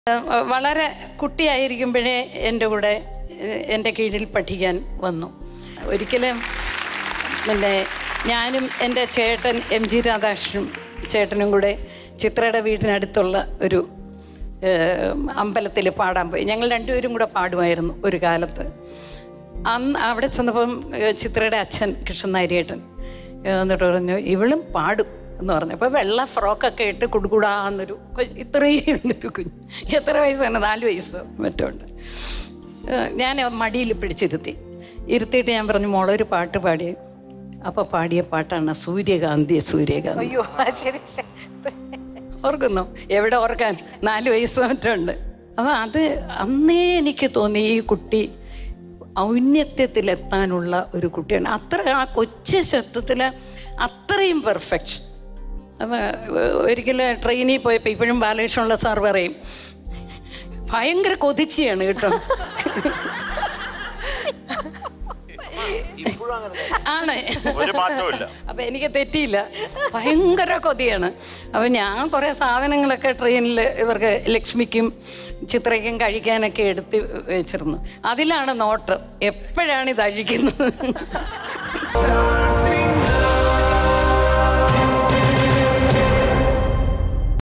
ഏഹ് വളരെ കുട്ടിയായിരിക്കുമ്പോഴേ എൻ്റെ കൂടെ ഏഹ് എൻ്റെ കീഴിൽ പഠിക്കാൻ വന്നു ഒരിക്കലും പിന്നെ ഞാനും എൻ്റെ ചേട്ടൻ എം ജി രാധാകൃഷ്ണനും ചേട്ടനും കൂടെ ചിത്രയുടെ വീടിനടുത്തുള്ള ഒരു അമ്പലത്തിൽ പാടാൻ പോയി ഞങ്ങൾ രണ്ടുപേരും കൂടെ പാടുമായിരുന്നു ഒരു കാലത്ത് അന്ന് അവിടെ ചെന്നപ്പം ഏഹ് ചിത്രയുടെ അച്ഛൻ കൃഷ്ണൻ നായരിയേട്ടൻ ഏഹ് എന്നിട്ട് പറഞ്ഞു ഇവളും പാടും എന്ന് പറഞ്ഞു അപ്പോൾ വെള്ള ഫ്രോക്കൊക്കെ ഇട്ട് കുടുകുടാന്നൊരു കൊ- ഇത്രയും ഒരു കുഞ്ഞ് എത്ര വയസ്സാണ് നാല് വയസ്സ് മറ്റോ ഉണ്ട് ഏഹ് ഞാൻ മടിയിൽ പിടിച്ചിരുത്തി ഇരുത്തിയിട്ട് ഞാൻ പറഞ്ഞു മോളെ ഒരു പാട്ട് പാടി അപ്പോൾ പാടിയ പാട്ടാണ് സൂര്യകാന്തി സൂര്യകാന്തി അയ്യോ ശരി ശരി. ഓർക്കുന്നു എവിടെ ഓർക്കാൻ നാല് വയസ്സ് മറ്റുണ്ട് അപ്പൊ അത് അന്നേ എനിക്ക് തോന്നി ഈ കുട്ടി ഔന്നത്യത്തിലെത്താനുള്ള ഒരു കുട്ടിയാണ് അത്ര ആ കൊച്ചു ശബ്ദത്തില് അത്രയും പെർഫെക്ഷൻ അപ്പൊ ഒരിക്കലും ട്രെയിനിൽ പോയപ്പോ ഇപ്പോഴും ബാലകൃഷ്ണനുള്ള സാർ പറയും ഭയങ്കര കൊതിച്ചിയാണ് കേട്ടോ ആണ് ഒരു മാറ്റവുമില്ല. അപ്പൊ എനിക്ക് തെറ്റിയില്ല ഭയങ്കര കൊതിയാണ് അപ്പൊ ഞാൻ കുറെ സാധനങ്ങളൊക്കെ ട്രെയിനിൽ ഇവർക്ക് ലക്ഷ്മിക്കും ചിത്രയ്ക്കും കഴിക്കാനൊക്കെ എടുത്ത് വെച്ചിരുന്നു അതിലാണ് നോട്ട് എപ്പോഴാണ് ഇത് അഴിക്കുന്നത്